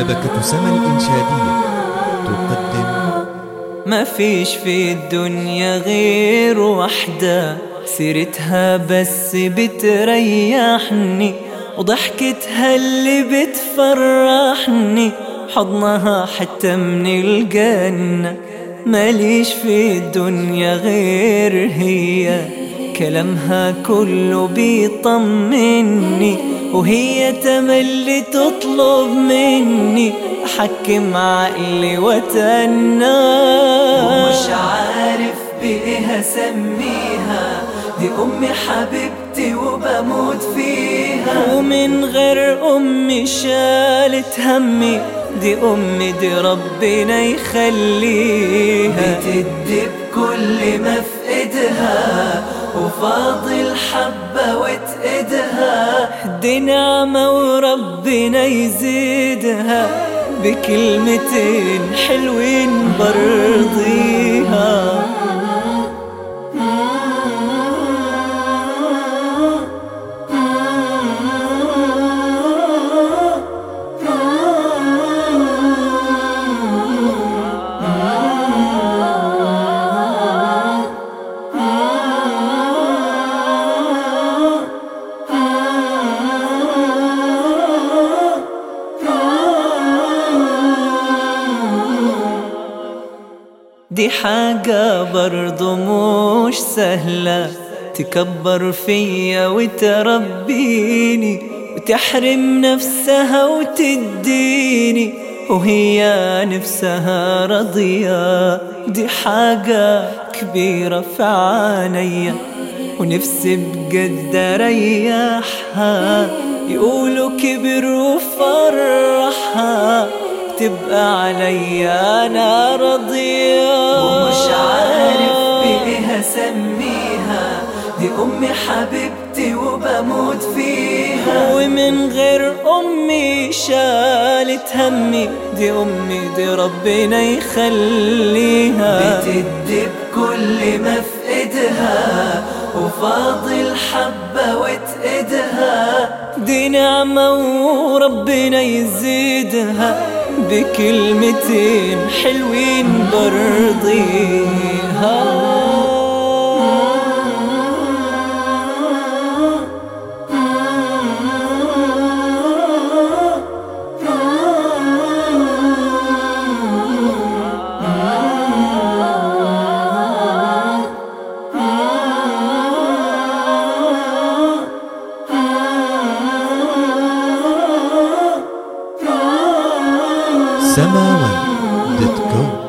شبكة سما الإنشادية تقدم ما فيش في الدنيا غير وحدة سيرتها بس بتريحني وضحكتها اللي بتفرحني حضنها حتى من الجنة ماليش في الدنيا غير هي كلامها كله بيطمني وهي تملي تطلب مني أحكم عقلي وتنى ومش عارف بإيه أسميها دي أمي حبيبتي وبموت فيها ومن غير أمي شالت همي دي أمي دي ربنا يخليها بتدي بكل ما في إيدها وفاضل حبة وتقدها دي نعمة وربنا يزيدها بكلمتين حلوين برضيها دي حاجة برضو مش سهلة تكبر فيا وتربيني وتحرم نفسها وتديني وهي نفسها رضية دي حاجة كبيرة في عينيا ونفسي بجد اريحها يقولوا كبر وفرحها تبقى عليا انا رضية ومش عارف بايه اسميها دي امي حبيبتي وبموت فيها ومن غير امي شالت همي دي امي دي ربنا يخليها بتدي بكل ما في ايدها وفاضل حبة وتقدها دي نعمة وربنا يزيدها بكلمتين حلوين برضيها سماوان دوت كوم